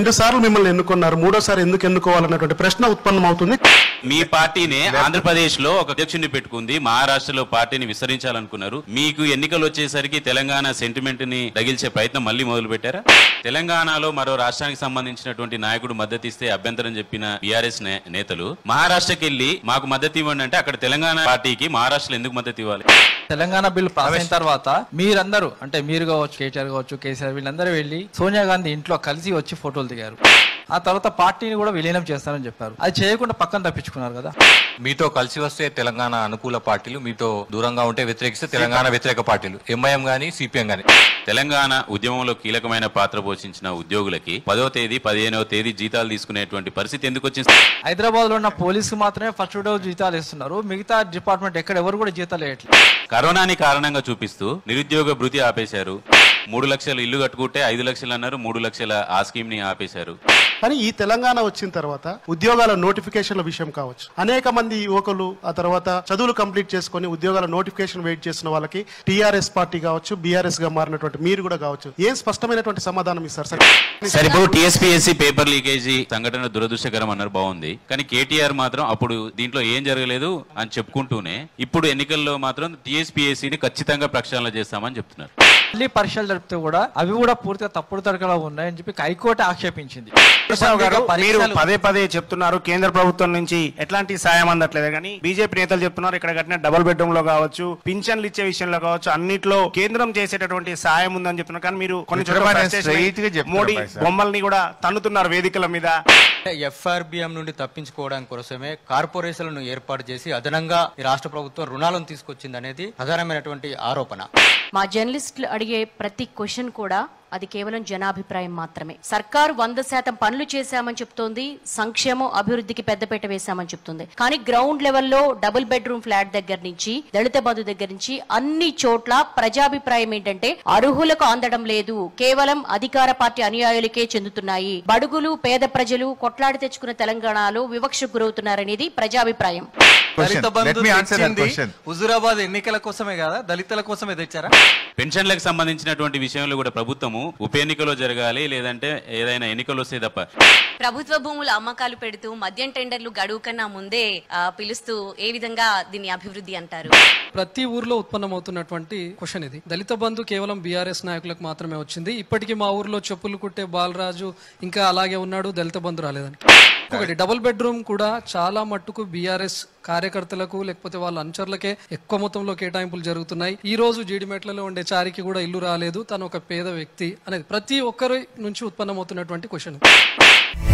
రెండు సార్లు మిమ్మల్ని ఎన్నుకున్నారు మూడోసారి ఎందుకు ఎన్నుకోవాలన్నటువంటి ప్రశ్న ఉత్పన్నం అవుతుంది మీ పార్టీనే ఆంధ్రప్రదేశ్ లో ఒక అధ్యక్షుడిని పెట్టుకుంది మహారాష్ట్రలో పార్టీని విస్తరించాలనుకున్నారు మీకు ఎన్నికలు వచ్చేసరికి తెలంగాణ సెంటిమెంట్ ని తగిల్చే ప్రయత్నం మళ్ళీ మొదలు పెట్టారా తెలంగాణలో మరో రాష్ట్రానికి సంబంధించినటువంటి నాయకుడు మద్దతు ఇస్తే అభ్యంతరం చెప్పిన బీఆర్ఎస్ నేతలు మహారాష్ట్రకి వెళ్లి మాకు మద్దతు ఇవ్వండి అంటే అక్కడ తెలంగాణ పార్టీకి మహారాష్ట్రలో ఎందుకు మద్దతు ఇవ్వాలి తెలంగాణ బిల్లు పాస్ అయిన తర్వాత మీరందరూ అంటే మీరు కావచ్చు కేటీఆర్ కావచ్చు కేసీఆర్ వీళ్ళందరూ వెళ్ళి సోనియా గాంధీ ఇంట్లో కలిసి వచ్చి ఫోటోలు దిగారు ఆ తర్వాత పార్టీని కూడా విలీనం చేస్తారని చెప్పారు అది చేయకుండా పక్కన తప్పించుకున్నారు కదా మీతో కలిసి వస్తే తెలంగాణ అనుకూల పార్టీలు మీతో దూరంగా ఉంటే వ్యతిరేకిస్తే తెలంగాణ వ్యతిరేక పార్టీలు ఎంఐఎం గానీ సిపిఎం గానీ తెలంగాణ ఉద్యమంలో కీలకమైన పాత్ర పోషించిన ఉద్యోగులకి పదో తేదీ పదిహేనవ తేదీ జీతాలు తీసుకునేటువంటి పరిస్థితి ఎందుకు వచ్చింది హైదరాబాద్ లో ఉన్న పోలీసు మాత్రమే ఫస్ట్ డోస్ జీతాలు ఇస్తున్నారు మిగతా డిపార్ట్మెంట్ ఎక్కడ ఎవరు కూడా జీతాలు వేయట్లేదు కరోనాని కారణంగా చూపిస్తూ నిరుద్యోగ భృతి ఆపేశారు మూడు లక్షలు ఇల్లు కట్టుకుంటే ఐదు లక్షలు అన్నారు మూడు లక్షల ఆ స్కీమ్ ని ఆపేశారు కానీ ఈ తెలంగాణ వచ్చిన తర్వాత ఉద్యోగాల నోటిఫికేషన్ల విషయం కావచ్చు అనేక మంది యువకులు ఆ తర్వాత చదువులు కంప్లీట్ చేసుకొని ఉద్యోగాల నోటిఫికేషన్ వెయిట్ చేసిన వాళ్ళకి టీఆర్ఎస్ పార్టీ కావచ్చు బీఆర్ఎస్ గా మారినటువంటి మీరు కూడా కావచ్చు ఏం స్పష్టమైనటువంటి సమాధానం ఇస్తారు సార్ సరే ఇప్పుడు టీఎస్పీఎస్సీ పేపర్ లీకేజీ సంఘటన దురదృష్టకరం అన్నారు బాగుంది కానీ కేటీఆర్ మాత్రం అప్పుడు దీంట్లో ఏం జరగలేదు అని చెప్పుకుంటూనే ఇప్పుడు ఎన్నికల్లో మాత్రం టీఎస్పీఎస్సీని ఖచ్చితంగా ప్రక్షాళన చేస్తామని చెప్తున్నారు మళ్ళీ పరీక్షలు జరిపితే కూడా అవి కూడా పూర్తిగా తప్పుడు తడకలో ఉన్నాయని చెప్పి హైకోర్టు ఆక్షేపించింది కృష్ణరావు గారు మీరు పరీక్షలు- పదే పదే చెప్తున్నారు కేంద్ర ప్రభుత్వం నుంచి ఎట్లాంటి సాయం అందట్లేదు కానీ బీజేపీ నేతలు చెప్తున్నారు ఇక్కడ కట్టిన డబుల్ బెడ్రూమ్ లో కావచ్చు పింఛన్లు ఇచ్చే విషయంలో కావచ్చు అన్నిట్లో కేంద్రం చేసేటటువంటి సాయం ఉందని చెప్తున్నారు కానీ మీరు కొన్ని చోట్ల మిత్రమా, నేను frustration straight గా అయి చెప్తున్నా మోడీ పైసా. బొమ్మల్ని కూడా తన్నుతున్నారు వేదికల మీద ఎఫ్ఆర్బిఎం నుండి తప్పించుకోవడం కోసమే కార్పొరేషన్లను ఏర్పాటు చేసి అదనంగా ఈ రాష్ట్ర ప్రభుత్వం రుణాలను తీసుకొచ్చింది అనేది ప్రధానమైనటువంటి ఆరోపణ మా జర్నలిస్టులు అడిగే ప్రతి క్వశ్చన్ కూడా అది కేవలం జనాభిప్రాయం మాత్రమే సర్కారు వంద శాతం పనులు చేశామని చెప్తోంది సంక్షేమం అభివృద్ధికి పెద్దపీట వేశామని చెప్తుంది కానీ గ్రౌండ్ లెవెల్లో డబుల్ బెడ్రూమ్ ఫ్లాట్ దగ్గర నుంచి దళిత బంధు దగ్గర నుంచి అన్ని చోట్ల ప్రజాభిప్రాయం ఏంటంటే అర్హులకు అందడం లేదు కేవలం అధికార పార్టీ అనుయాయులకే చెందుతున్నాయి బడుగులు పేద ప్రజలు కొట్లాడి తెచ్చుకున్న తెలంగాణలో వివక్షకు గురవుతున్నారనేది ప్రజాభిప్రాయం దళిత Let Bandhu me answer that తెచ్చింది question. హుజురాబాద్ ఎన్నికల కోసమే కదా దళితుల కోసమే తెచ్చారా పెన్షన్లకు సంబంధించినటువంటి విషయంలో కూడా ప్రభుత్వము ఉప ఎన్నికలో జరగాలి లేదంటే ఏదైనా ఎన్నికలు వస్తే తప్ప ప్రభుత్వ భూముల అమ్మకాలు పెడుతూ మద్యం టెండర్లు గడువు కన్నా ముందే ఆ, పిలుస్తూ ఏ విధంగా దీన్ని అభివృద్ధి అంటారు ప్రతి ఊర్లో ఉత్పన్నమవుతున్నటువంటి క్వశ్చన్ ఇది దళిత బంధు కేవలం బీఆర్ఎస్ నాయకులకు మాత్రమే వచ్చింది ఇప్పటికీ మా ఊర్లో చెప్పులు కుట్టే బాలరాజు ఇంకా అలాగే ఉన్నాడు దళిత బంధు రాలేదని ఒకటి డబుల్ బెడ్రూమ్ కూడా చాలా మట్టుకు బీఆర్ఎస్ కార్యకర్తలకు లేకపోతే వాళ్ళ అనుచరులకే ఎక్కువ మొత్తంలో కేటాయింపులు జరుగుతున్నాయి ఈ రోజు జీడిమెట్లలో ఉండే చారికి కూడా ఇల్లు రాలేదు తను ఒక పేద వ్యక్తి అనేది ప్రతి ఒక్కరి నుంచి ఉత్పన్నమవుతున్నటువంటి క్వశ్చన్